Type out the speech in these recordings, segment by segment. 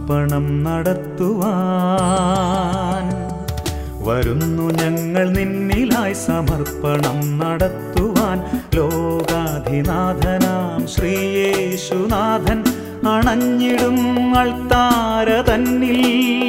സമർപ്പണം നടത്തുവാൻ വരുന്നു ഞങ്ങൾ നിന്നിലായി സമർപ്പണം നടത്തുവാൻ ലോകാധിനാഥനാം ശ്രീയേശുനാഥൻ അണഞ്ഞിടും അൾത്താര തന്നിൽ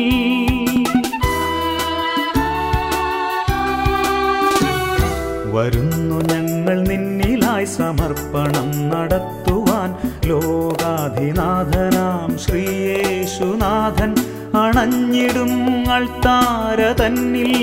വരുന്നു ഞങ്ങൾ നിന്നിലായി സമർപ്പണം നടത്തുവാൻ ലോകാധിനാഥനാം ശ്രീയേശുനാഥൻ അണഞ്ഞിടും അൾത്താര തന്നിൽ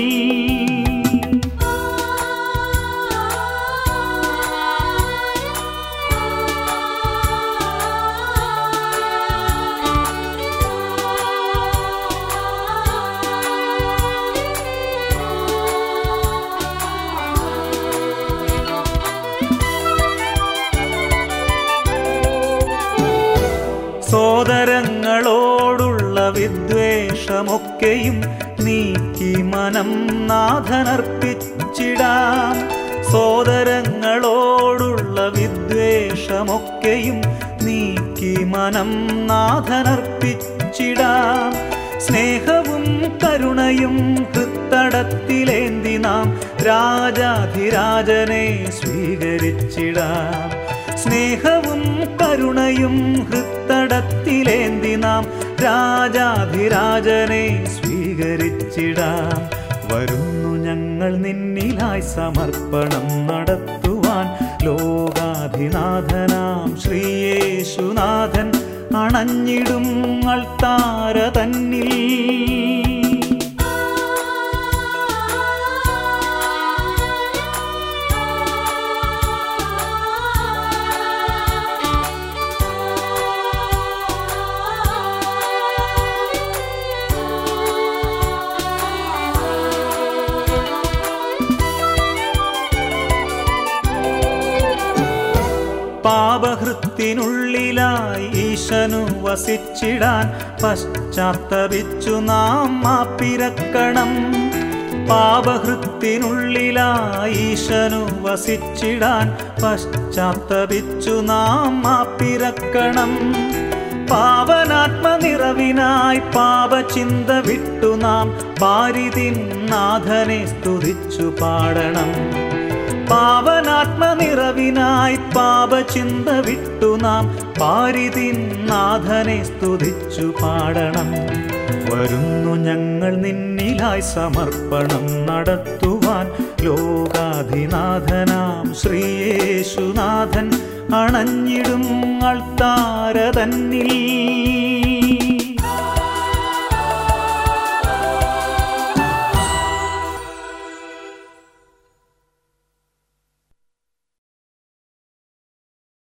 സോദരങ്ങളോടുള്ള വിദ്വേഷമൊക്കെയും നീക്കി മനം നാഥനർപ്പിച്ചിടാം സോദരങ്ങളോടുള്ള വിദ്വേഷമൊക്കെയും നീക്കി മനം നാഥനർപ്പിച്ചിടാം സ്നേഹവും കരുണയും ഹൃത്തടത്തിലേന്തി നാം രാജാധിരാജനെ സ്വീകരിച്ചിടാം സ്നേഹവും കരുണയും ഹൃത്തടത്തിലേന്തി നാം രാജാധിരാജനെ സ്വീകരിച്ചിടാം വരുന്നു ഞങ്ങൾ നിന്നിലായി സമർപ്പണം നടത്തുവാൻ ലോകാധിനാഥനാം ശ്രീയേശുനാഥൻ അണഞ്ഞിടും അൾത്താര തന്നിൽ പാപഹൃത്തിനുള്ളിലായി ഈശനു വസിച്ചിടാൻ പശ്ചാത്തപിച്ചു നാം മാപ്പിരക്കണം പാപഹൃത്തിനുള്ളിലായി ഈശനു വസിച്ചിടാൻ പശ്ചാത്തപിച്ചു നാം മാപ്പിരക്കണം പാവനാത്മനിറവിനായി പാപചിന്ത വിട്ടു നാം പാരിതിൻ നാഥനെ സ്തുതിച്ചു പാടണം പാവനാത്മനിറവിനായി പാപചിന്ത വിട്ടു നാം പാരിതിൻ നാഥനെ സ്തുതിച്ചു പാടണം വരുന്നു ഞങ്ങൾ നിന്നിലായി സമർപ്പണം നടത്തുവാൻ ലോകാധിനാഥനാം ശ്രീയേശുനാഥൻ അണഞ്ഞിടും അൾത്താര തന്നിൽ